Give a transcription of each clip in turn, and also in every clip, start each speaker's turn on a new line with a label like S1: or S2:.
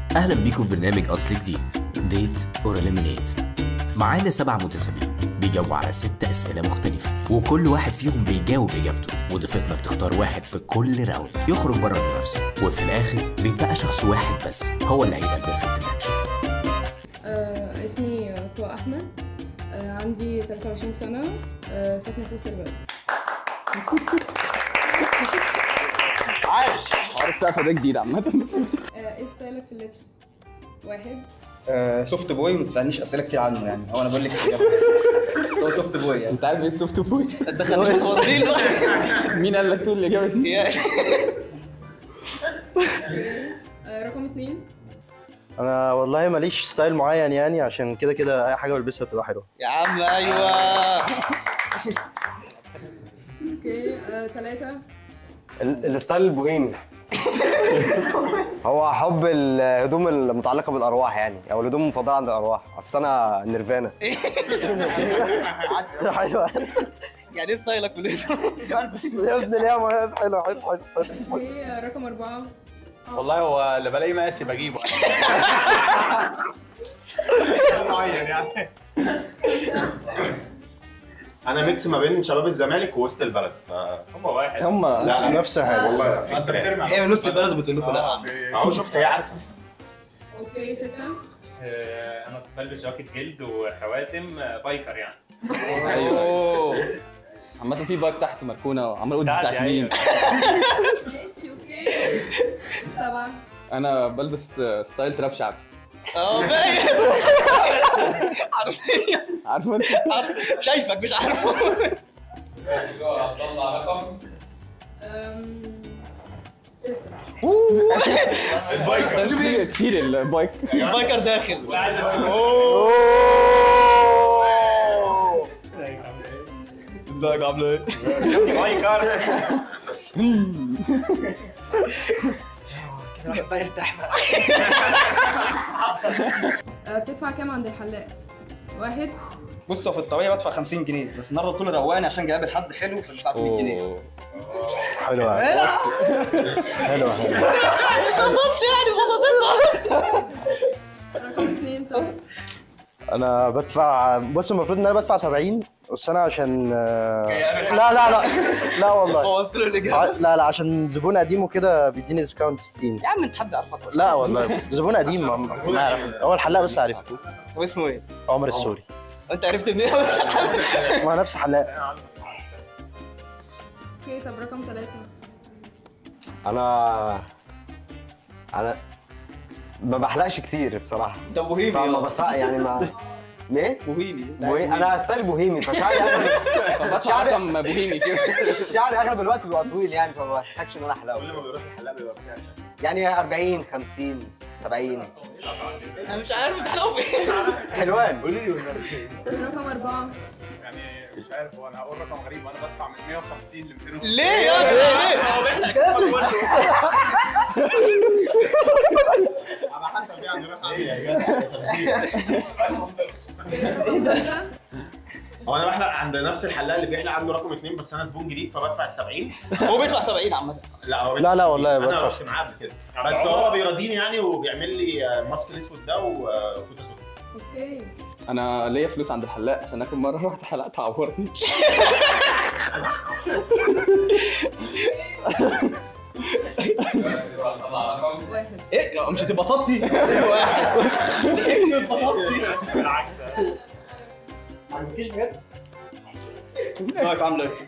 S1: اهلا بيكم في برنامج اصل جديد ديت اور اليمينيت معانا سبع متسابقين بيجاوبوا على ست اسئله مختلفه وكل واحد فيهم بيجاوب اجابته وضيفتنا بتختار واحد في كل راوند يخرج بره المنافسه وفي الاخر بيتبقى شخص واحد بس هو اللي هيبقى البيرفكت ماتش
S2: آه اسمي طوى احمد آه عندي 23 سنه آه ساكنه في وسط البلد
S3: حوار السقف ده جديد عامة
S2: آه ايه ستايلك في اللبس واحد
S4: آه، سوفت بوي ما تسالنيش اسئله كتير عنه يعني هو انا بقول لك الإجابة. بس هو سوفت بوي يعني
S3: انت عارف ايه السوفت بوي؟
S4: دخلني في التفاصيل
S3: مين قال لك تقول الاجابة دي؟
S2: آه رقم اتنين
S5: انا والله ماليش ستايل معين يعني عشان كده كده اي حاجه بلبسها بتبقى حلوه
S4: يا عم ايوه
S2: اوكي آه تلاتة
S6: ال- الستايل البوهيمي هو حب الهدوم المتعلقه بالارواح يعني او الهدوم المفضله عند الارواح اصل انا نيرفانا
S5: حلوه
S4: يعني ايه ستايلك في الهدوم؟
S5: يا ابني ليه ما حلو حلو حلو حلو
S2: اوكي آه رقم أربعة
S7: والله هو اللي بلاقيه مقاسي بجيبه معين يعني
S8: انا ميكس ما بين شباب الزمالك ووسط البلد ف...
S7: هم واحد
S3: هم
S8: لا لا
S5: نفس الحاجه
S8: والله لا في
S7: انت
S8: اختلاف.
S7: بترمي
S4: هي من نص البلد وبتقول لكم لا
S8: اهو شفت هي عارفه
S2: اوكي ستة
S9: آه، انا بلبس جاكيت جلد وخواتم آه، بايكر يعني
S3: ايوه عامة في بايك تحت مركونة وعمال اقول دي
S9: بتاعتي،
S3: بتاعت مين؟
S2: ماشي اوكي سبعة
S3: انا بلبس ستايل تراب شعبي
S4: اه باين عارفين
S3: عارفه انت؟
S4: عارف- شايفك مش عارفه
S2: أم، ستة
S3: عشان كتير كتير البايك
S4: البايكر داخل
S9: عايز اسيبه
S4: ازيك عامله ايه؟
S9: بايكر
S4: الواحد بقى يرتاح بقى
S2: آه بتدفع كام عند الحلاق واحد
S4: بص هو في الطبيعي بدفع 50 جنيه بس النهارده طول رواني عشان جايب حد حلو فدفعت 100 جنيه
S3: اوه
S5: حلوه حلوه حلوه
S4: بالظبط يعني بساطتها
S2: رقم اتنين طيب
S5: انا بدفع بص المفروض ان انا بدفع 70 بس انا عشان لا لا لا لا والله
S4: بوظت له
S5: ع-
S4: الاجابه
S5: لا لا عشان زبون قديم وكده بيديني ديسكاونت 60
S4: يا عم انت حد عارفك
S5: لا والله زبون قديم ما ما يعرف هو الحلاق بس عارف
S4: هو اسمه ايه؟
S5: عمر السوري
S4: انت عرفت منين؟
S5: ما نفس حلاق
S2: اوكي طب رقم ثلاثة
S6: انا انا ما بحلقش كتير بصراحه
S4: ده بوهيمي
S6: فما
S4: يلا.
S6: بدفع يعني ما ايه؟
S4: بوهيمي
S6: بوهي... انا ستايل بوهيمي فشعري اغلب
S3: بدفع رقم بوهيمي كده
S6: شعري اغلب الوقت بيبقى طويل يعني فما بحتاجش ان انا احلقه
S8: كل ما بيروح الحلاق بيبقى بسعر
S6: يعني 40 50 70
S4: انا مش عارف تحلقوا فين
S6: حلوان
S8: قولي لي
S2: رقم أربعة
S7: يعني مش عارف هو انا هقول رقم غريب انا بدفع من 150 ل 200
S4: ليه يا ابني ليه؟
S7: على حسب يعني راح
S8: ايه يا جدع
S2: رقم خمسة
S8: هو انا بحلق عند نفس الحلاق اللي بيحلق عنده رقم اثنين بس انا زبون جديد فبدفع ال 70
S4: هو بيدفع 70 عامة
S8: لا هو
S5: لا، لا والله
S8: انا
S5: بدفع
S8: رحت
S5: 60.
S8: معاه قبل كده بس هو بيراضيني يعني وبيعمل لي الماسك الاسود ده وفوتو سود
S2: اوكي
S3: انا ليا فلوس عند الحلاق عشان اخر مرة رحت حلقت عورني
S2: واحد
S4: ايه مش هتبقى فضي واحد ايه اتبسطتي
S9: بالعكس
S4: عجبكيش بجد؟ ازيك عامله ايه؟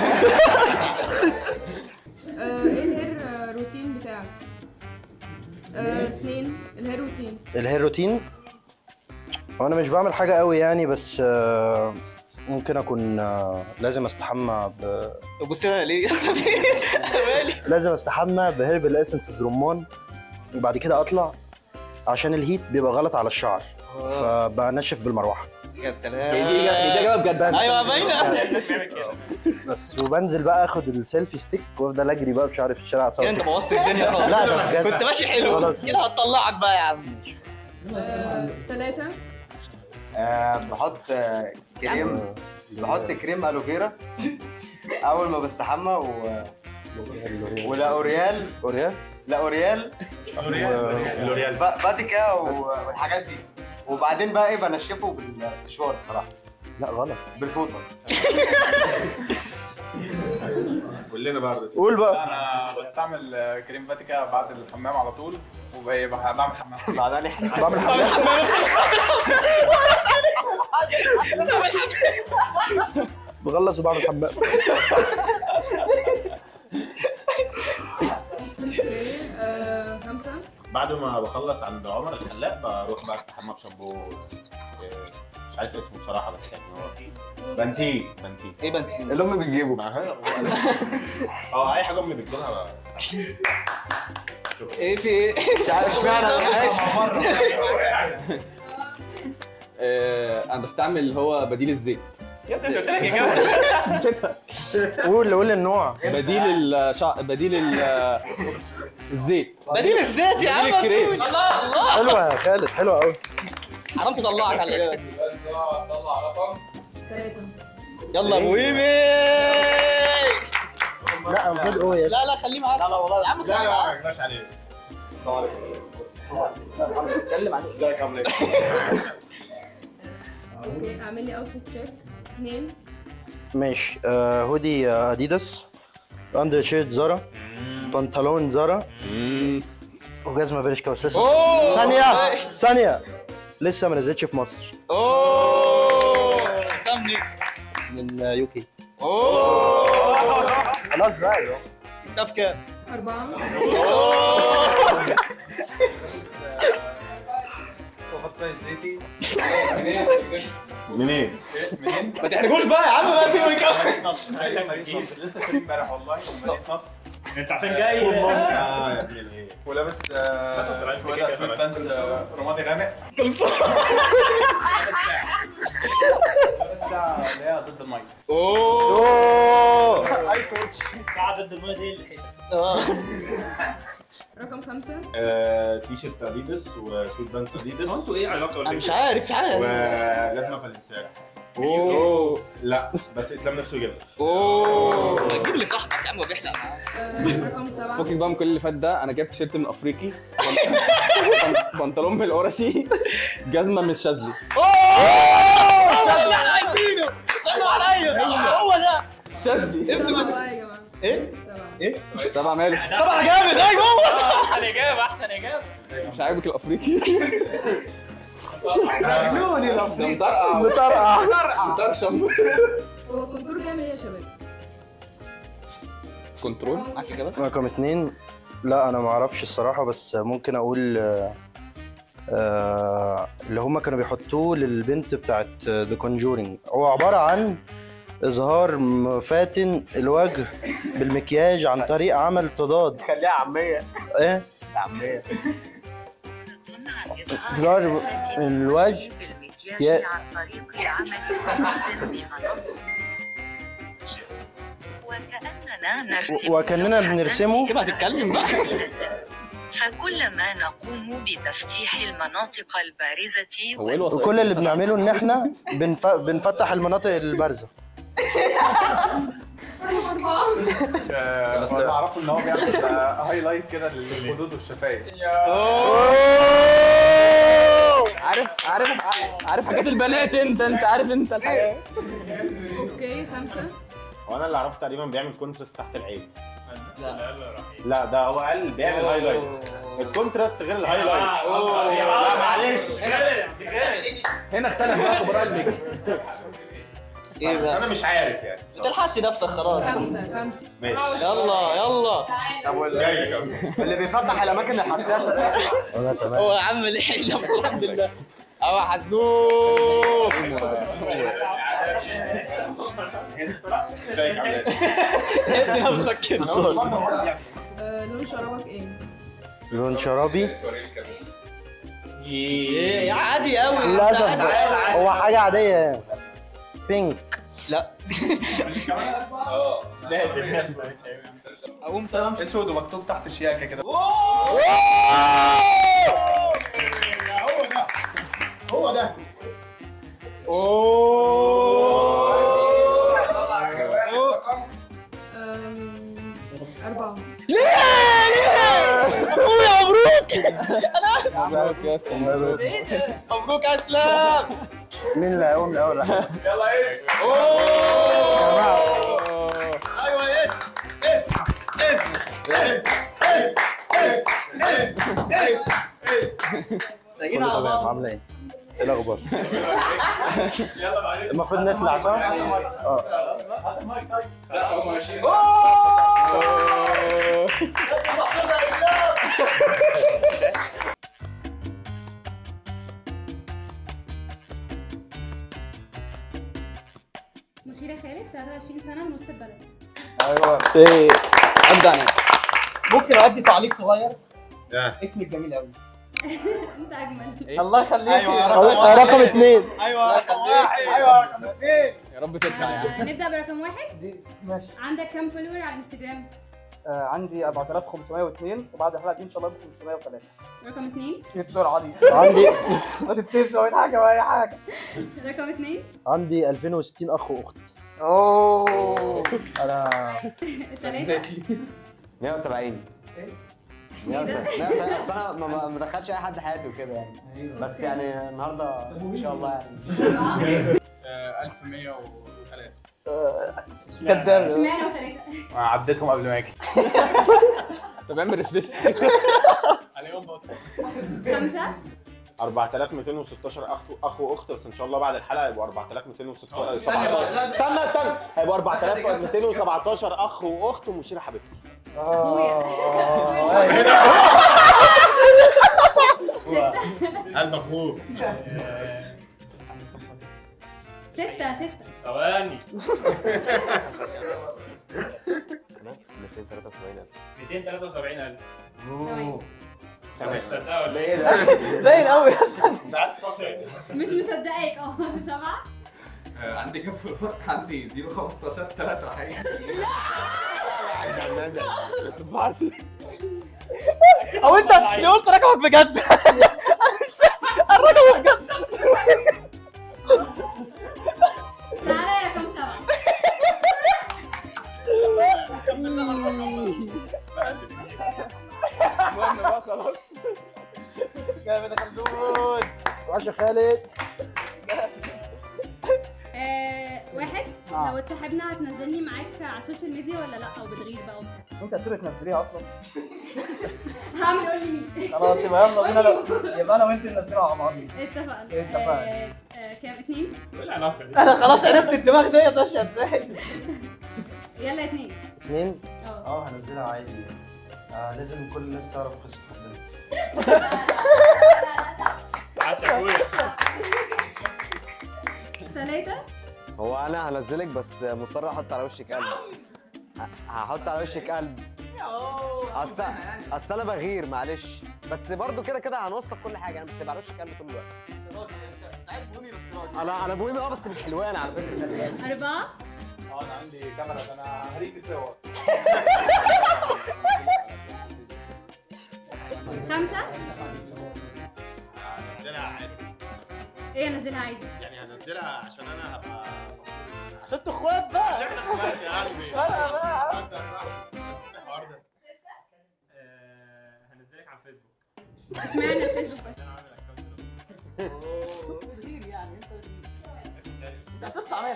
S2: آه ايه الهير آه، روتين بتاعك آه اتنين الهير روتين
S5: الهير روتين هو انا مش بعمل حاجه قوي يعني بس آه، ممكن اكون آه، لازم استحمى ب...
S4: طب بص لنا ليه؟ مالي
S5: لازم استحمى بهيربل اسنسز رمان وبعد كده اطلع عشان الهيت بيبقى غلط على الشعر فبنشف بالمروحه
S4: يا سلام
S3: هي دي هي دي اجابة بجد
S4: ايوه باينه
S9: بيعمل كده
S5: بس وبنزل بقى اخد السيلفي ستيك وافضل اجري بقى بشعري في الشارع
S4: كده انت
S5: اتصور
S4: بوظت الدنيا خالص
S5: لا ده بجد
S4: كنت ماشي حلو
S5: خلاص.
S4: كده هتطلعك بقى يا عم
S2: آه ثلاثة
S6: آه بحط آه كريم بحط كريم الوفيرا اول ما بستحمى و ولا اوريال
S5: اوريال
S6: لا اوريال
S8: لوريال
S6: با- باتيكا و- والحاجات دي وبعدين بقى ايه بنشفه بالسشوار بصراحه
S5: لا غلط
S6: بالفوطه
S8: كلنا برضه
S5: قول بقى
S7: انا بستعمل آه، كريم فاتيكا بعد الحمام على طول وبعمل حمام
S6: بعدها لي حاجه
S5: بعمل حمام بخلص وبعمل حمام
S2: اوكي آه، خمسة
S8: بعد ما بخلص عند عمر الحلاق بروح بقى استحمى بشامبو آه، مش عارف اسمه بصراحه بس يعني هو بنتين بنتين
S6: ايه بنتين اللي امي بتجيبه
S8: معاها اه اي حاجه امي بتجيبها بقى.
S6: ايه في ايه مش عارف اشمعنى
S3: آه، انا بستعمل اللي هو بديل الزيت
S9: يا ابني مش قلت لك اجابه
S3: نسيتها
S5: قول قول النوع
S3: بديل الشع... بديل ال... الزيت
S10: بديل الزيت يا
S3: بديل
S10: عم
S3: الكريم
S10: الله الله
S5: حلوه يا خالد حلوه قوي
S10: حرام تطلعك على الإجابة.
S2: ثلاثة
S10: يلا ابو ايمي
S5: لا المفروض قوي يا
S10: لا لا خليه معاك لا لا والله يا عم
S8: لا
S10: خليه
S8: لا
S10: معاك
S8: ما جبناش عليه السلام عليكم
S10: اتكلم عن
S8: ازيك عامل ايه؟
S2: اوكي اعمل لي اوتفيت تشيك اثنين
S5: ماشي آه هودي آه اديداس اندر شيرت زارا بنطلون زارا وجزمه بريشكا وسلسل
S10: اوه
S5: ثانيه ثانيه لسه ما نزلتش في مصر
S10: اوه كم دي
S5: من يو كي
S10: اوه
S5: خلاص بقى
S10: ده بكام
S2: أربعة
S7: اوفر سايز زيتي
S8: منين؟
S7: منين؟
S10: ما تحرجوش بقى يا عم بقى سيبه يكمل
S7: نصر أيوة، مدينة نصر لسه شاري امبارح والله من مدينة نصر
S9: انت عشان جاي
S8: اه يا ابن الايه
S7: ولابس آه،
S9: بس رئيس
S7: اسمه ايه
S9: كده
S7: ده سويت
S9: كمان.
S7: بانس آه، رمادي غامق
S10: خلصان
S7: لابس ساعة اللي هي ضد المية
S10: اوه
S7: ايس واتش
S9: الساعه ضد الميه دي اللي حيلة
S10: آه.
S2: رقم خمسة
S8: آه، تي شيرت اديداس وسويت بانس اديداس
S9: هو انتوا ايه علاقه
S10: انا
S9: ولا
S10: مش عارف مش عارف
S8: ولازمه فالنسياجا
S10: اوه
S8: لا بس اسلام نفسه يجيبها
S10: اوه ما تجيب لي صاحبك يا عم وبيحلق معاك
S2: آه، رقم سبعة
S3: فكك بقى من كل اللي فات ده انا جايب تيشيرت من افريقي بنط- بنطلون من القرشي جزمه من الشاذلي
S10: اوه ده اللي احنا عايزينه قالوا عليا هو ده
S3: شاذلي
S2: سبعة بقى يا جماعة
S10: ايه
S2: سبعة
S3: سبعة ماله
S10: طبعا جامد ايوه هو
S9: احسن اجابه احسن اجابه
S3: مش عاجبك الافريقي ده مطرقع
S5: مطرقع
S3: مطرشم
S2: هو الكونتور بيعمل ايه يا شباب؟
S3: كنترول
S10: معاك اجابه
S5: رقم اتنين لا انا ما اعرفش الصراحه بس ممكن اقول آه، آه، اللي هم كانوا بيحطوه للبنت بتاعت ذا كونجورينج هو عباره عن اظهار فاتن الوجه بالمكياج عن طريق عمل تضاد
S6: خليها عاميه
S5: ايه
S6: عاميه
S5: إظهار الوجه يا-
S11: بالمكياج عن طريق العمل التقدم بمناطق وكأننا نرسم
S5: وكأننا
S11: لوحة
S5: بنرسمه.
S10: كده هتتكلم بقى
S11: فكلما نقوم بتفتيح المناطق البارزة
S3: هو ايه الوسائط
S5: وكل اللي بنعمله ان احنا بنف... بنفتح المناطق البارزه
S7: آه، وانا اعرفه ان هو بيعمل آه، هايلايت كده للخدود والشفايف
S3: عارف عارف عارف حاجات البنات انت انت عارف انت الحاجات
S2: اوكي خمسة
S8: هو انا اللي اعرفه تقريبا بيعمل كونتراست تحت العين
S10: لا
S8: لا ده هو قال بيعمل هايلايت الكونتراست غير الهايلايت لا معلش
S3: هنا اختلف بقى خبراء الميك
S10: ايه
S8: بس
S10: بقى
S8: انا مش عارف يعني
S10: ما تلحقش نفسك خلاص
S2: خمسة خمسة
S8: ماشي
S10: يلا يلا
S8: جاي لك أهو.
S6: اللي بيفتح الاماكن الحساسه
S5: انا تمام
S10: هو يا عم لحقنا بس الحمد لله اهو حزوق
S8: ازيك عامل ايه؟
S10: ادي نفسك كده
S2: آه، لون شرابك ايه؟
S5: لون شرابي
S10: ايه عادي قوي
S5: للاسف هو حاجه عاديه يعني بينك
S10: لا
S9: لازم لازم
S10: اقوم تمام
S7: اسود ومكتوب تحت شياكه كده
S8: هو ده هو ده
S2: أم،
S3: مبروك يا اسطى مبروك
S10: مبروك يا اسلام
S5: مين اللي هيقوم الاول
S10: يلا يس ايوه يس يس يس يس يس يس يس يس
S5: كله تمام عامله ايه؟ ايه الاخبار؟
S10: يلا معلش
S5: المفروض نطلع صح؟ اه
S10: هات المايك طيب
S12: مشيرة خالد 23 سنة من وسط البلد
S3: ايوه ايه ابدا انا
S4: ممكن اودي تعليق صغير
S8: آه.
S4: اسمك جميل قوي
S12: انت اجمل
S4: الله يخليك
S10: أيوة،
S5: رقم رقم اثنين
S10: ايوه رقم واحد ايوه رقم اثنين
S3: يا رب تطلع يعني
S12: آه، نبدأ برقم واحد
S4: ماشي
S12: عندك كام فولور على الانستجرام؟
S4: آه عندي 4502 وبعد الحلقه دي ان شاء الله يبقى 503
S12: رقم اتنين
S4: ايه السرعه دي؟
S5: عندي
S4: ما تبتسموا ولا حاجه ولا حاجه
S12: رقم اتنين
S5: عندي 2060 اخ واخت
S4: اوه
S5: انا
S12: تلاتة
S6: 170 170 170 اصل انا ما- ما ما بدخلش اي حد حياتي وكده يعني بس يعني النهارده ان شاء الله يعني
S7: 1103
S4: كداب
S12: اشمعنى وتلاتة؟
S7: عديتهم قبل ما اجي
S3: طب اعمل ريفريش
S9: عليهم بوتس
S12: خمسة
S8: 4216 اخ اخ واخت بس ان شاء الله بعد الحلقه يبقوا 4216
S10: استنى بقى، لا،
S8: استنى استنى هيبقوا 4217 اخ واخت ومشيره حبيبتي قلب اخوك
S12: ستة ستة
S9: ثواني
S6: 273
S9: 273000
S12: تمام.
S9: مش مصدقه ولا
S6: ايه
S9: ايه؟
S6: ده؟
S4: باين قوي يا اسطى
S9: ده قعدت فتره
S12: مش مصدقاك اه سبعة
S10: عندي كام فولور؟ عندي 015 3 حقيقي
S4: او انت اللي قلت رقمك بجد انا مش فاهم الرقم بجد
S12: تعالى يا رقم سبعة
S3: المهم بقى خلاص
S4: جامد يا خلود
S5: عشا خالد
S12: آه، واحد
S4: آه.
S12: لو اتصاحبنا هتنزلني معاك على السوشيال ميديا ولا لا او بتغير بقى وبتاع
S4: انت هتقولي تنزليها اصلا
S12: هعمل قول لي مين
S4: خلاص يبقى يلا بينا لو يبقى انا وانت ننزلها مع بعض
S12: اتفقنا
S4: اتفقنا.
S12: آه، آه، كام اتنين
S9: ايه العلاقه دي؟
S4: انا خلاص عرفت الدماغ دي ماشيه ازاي
S12: يلا اتنين
S5: اثنين
S12: اه
S5: اه هنزلها عادي آه لازم كل الناس تعرف قصه حبنا
S9: عاش يا اخويا
S12: ثلاثة
S6: هو انا هنزلك بس مضطر احط على وشك قلب ه- هحط على وشك قلب اصل اصل انا بغير معلش بس برضو كده كده هنوثق كل حاجه انا بس يبقى على وشك قلب طول الوقت انا انا بوهيمي اه بس من حلوان على فكره خلي بالك.
S12: أربعة
S7: اه انا عندي كاميرا ده انا هريك الصور
S12: خمسة
S8: هنزلها عادي
S12: ايه انزلها عادي
S8: يعني هنزلها عشان انا هبقى
S4: عشان انتوا اخوات بقى
S8: عشان احنا اخوات يا قلبي
S4: فرقة بقى.
S8: تصدق صح نسيت الحوار ده
S9: آه، هنزلك على الفيسبوك
S12: اشمعنى الفيسبوك بس
S9: عشان اعمل اكونت
S4: بتغير يعني انت بتغير انت هتطلع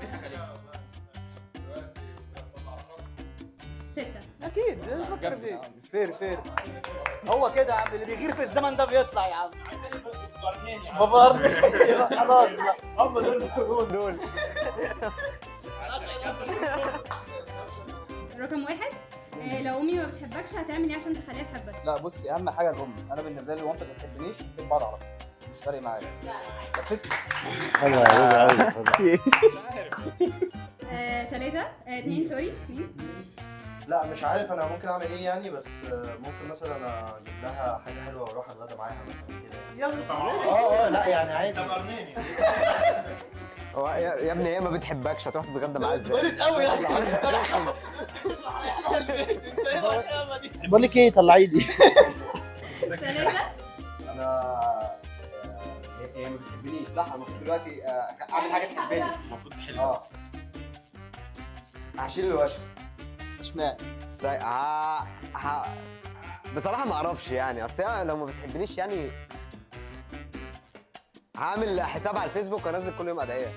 S4: 100%
S12: ستة
S4: اكيد فكر فيك فير فير هو كده يا عم اللي بيغير في الزمن ده بيطلع يا عم بابا خلاص لا هم دول دول دول
S12: رقم واحد آه، لو امي ما بتحبكش هتعمل ايه عشان تخليها تحبك
S4: لا بصي اهم حاجه الام انا بالنسبه لي وانت ما بتحبنيش نسيب بعض على طول مش فارق معايا بس انت
S5: حلوه يا قوي
S12: آه، ثلاثة آه، اتنين سوري اتنين
S5: لا مش عارف انا ممكن اعمل ايه يعني بس آه، ممكن مثلا اجيب لها حاجه حلوه واروح اتغدى معاها مثلا كده
S4: يلا
S5: اه اه لا يعني عادي
S6: هو يا يا ابني هي ما بتحبكش هتروح تتغدى معاها ازاي؟
S4: قلت قوي يا اسطى
S5: بقول لك ايه طلعي لي
S12: ثلاثة
S6: انا آه، هي هي ما بتحبنيش صح المفروض دلوقتي آه، اعمل حاجه تحبني
S8: المفروض تحل
S6: اه
S8: بس
S6: هشيل الوشم
S4: اشمعنى
S6: طيب ه... ه... بصراحه ما اعرفش يعني اصل هي لو ما بتحبنيش يعني هعمل حساب على الفيسبوك وانزل كل يوم ادعيه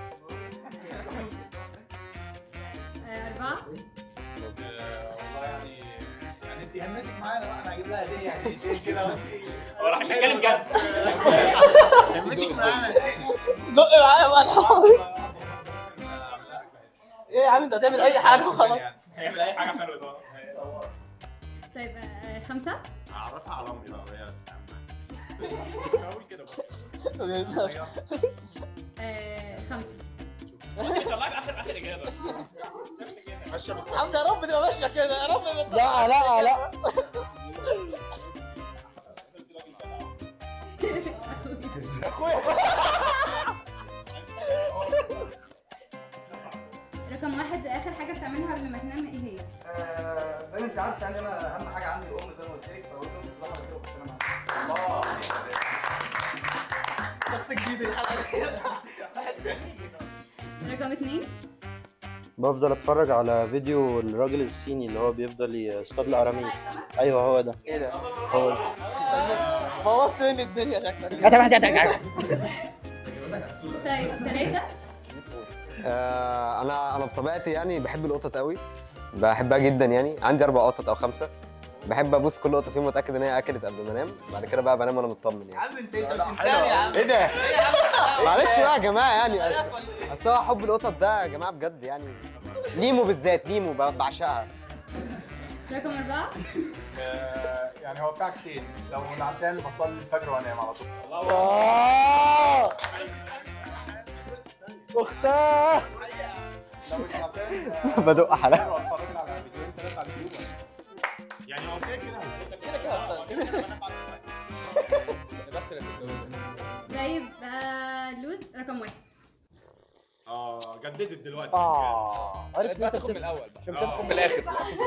S12: آه، أربعة
S7: والله يعني يعني انت همتك معانا بقى انا هجيب لها هديه يعني هديه كده وانت
S9: هو راح يتكلم جد
S7: همتك معانا
S4: زق معايا بقى الحوار ايه يا عم انت هتعمل اي حاجه وخلاص
S9: هيعمل اي حاجه عشان الإضاءة.
S12: طيب آه، خمسة
S8: اعرفها على امي بقى وهي
S7: اقول كده
S12: آه، خمسة
S9: طلعك اخر اخر اجابه
S4: الحمد يا رب تبقى ماشيه كده يا رب ما
S5: لا لا لا
S12: رقم واحد آخر حاجة بتعملها قبل ما تنام إيه هي؟
S4: زي ما انت عارف يعني انا اهم حاجه عندي الام زي ما قلت لك فاقول لهم بصراحه كده وخش انام الله شخص جديد الحلقه
S12: رقم اتنين
S5: بفضل اتفرج على فيديو الراجل الصيني اللي هو بيفضل يصطاد القراميط ايوه هو ده
S4: ايه ده؟
S5: هو ده
S4: بوظت مني الدنيا شكلك
S12: طيب ثلاثة
S6: آه انا انا بطبيعتي يعني بحب القطط قوي بحبها جدا يعني عندي اربع قطط او خمسه بحب ابوس كل قطه فيهم واتاكد ان هي اكلت قبل ما انام بعد كده بقى بنام وانا مطمن
S4: يا
S6: يعني
S4: عم انت انت مش انسان يا عم
S6: ايه ده معلش بقى يا جماعه يعني أص- اصل هو حب القطط ده يا جماعه بجد يعني نيمو بالذات نيمو ب- بعشقها
S12: رقم أربعة
S7: آه، يعني هو بتاع كتير لو نعسان بصلي الفجر وانام على طول
S5: اختاه
S7: لو مش نعسان آه،
S6: بدق حلقه
S7: لو اتفرجت على فيديوهين ثلاثه على اليوتيوب يعني هو كده كده
S12: طيب آه، لوز رقم واحد
S8: اه جددت دلوقتي
S5: اه عرفت انت
S3: تاخد من الاول بقى
S5: عشان
S8: آه.
S3: من الاخر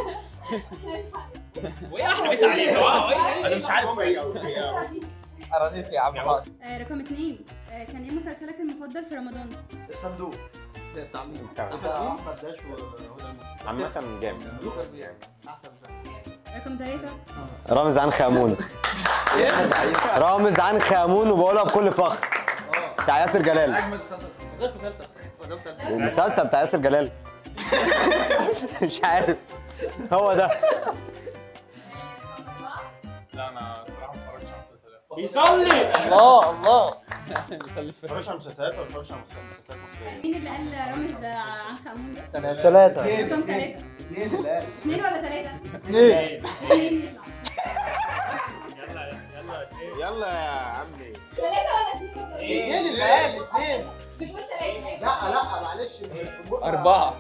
S9: وايه احلى مسا عليك اه
S8: انا مش عارف ايه هي
S4: اراضيك يا عم
S12: آه، رقم اتنين آه، كان ايه مسلسلك المفضل في رمضان؟
S4: الصندوق ده بتاع مين؟
S6: بتاع
S4: بتاع احمد داش وهدى
S8: عامة جامد
S4: احسن
S12: رقم ثلاثة
S6: رامز عن خامون رامز عن خامون وبقولها بكل فخر بتاع ياسر جلال
S4: اجمد مسلسل مش مسلسل وده مسلسل
S6: المسلسل بتاع ياسر جلال مش عارف هو ده
S7: لا انا الصراحه ما اتفرجتش على مسلسلات
S9: بيصلي
S4: الله الله
S7: ما اتفرجتش على مسلسلات ولا اتفرجتش على مسلسلات مصريه
S12: مين اللي قال رامز عن خامون ده؟
S5: ثلاثة
S12: رقم ثلاثة
S4: اثنين لا
S12: اثنين ولا ثلاثة؟
S4: اثنين
S12: اثنين يطلع
S8: يلا يا عمي
S12: ثلاثة ولا اثنين؟
S4: اثنين اللي قال اثنين
S12: مش قلت ثلاثة
S4: لا لا معلش
S3: أربعة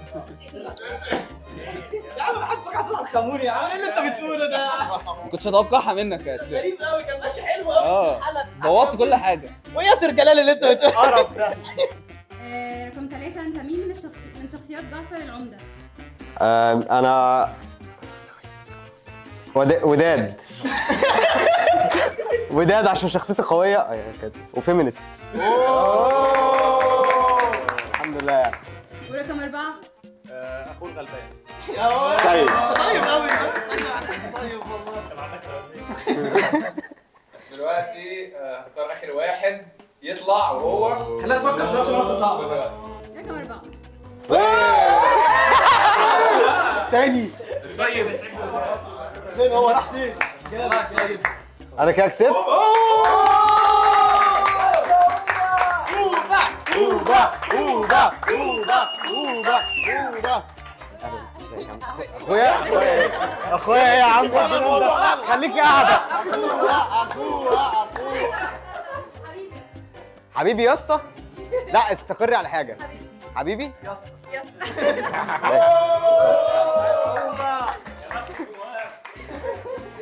S4: يا عم ما حدش فكر على الخمون يا عم ايه اللي انت بتقوله ده يا عم
S3: ما كنتش اتوقعها منك يا اسلام
S4: غريب قوي كان ماشي حلو قوي
S3: اه بوظت كل حاجة
S4: وياسر جلال اللي انت بتقوله قرف ده
S12: آه، رقم ثلاثة أنت مين من الشخص من شخصيات جعفر العمدة؟
S6: آم، انا ود- وداد وداد عشان شخصيتي قويه ايوه كده وفيمينست الحمد لله يعني
S12: ورقم أربعة
S7: اخوه الغلبان
S6: طيب
S4: طيب قوي طيب والله
S3: دلوقتي هختار اخر واحد يطلع وهو
S4: خلينا نفكر شويه عشان اصلا صعب
S12: رقم أربعة
S5: تاني
S9: طيب
S4: فين هو راح فين؟ طيب
S6: انا كده كسبت
S5: اوبا اوبا اوبا اوبا اوبا
S6: اخويا اخويا اخويا ايه يا عم الجنون ده خليك قاعده حبيبي يا اسطى لا استقري على حاجه حبيبي
S12: يس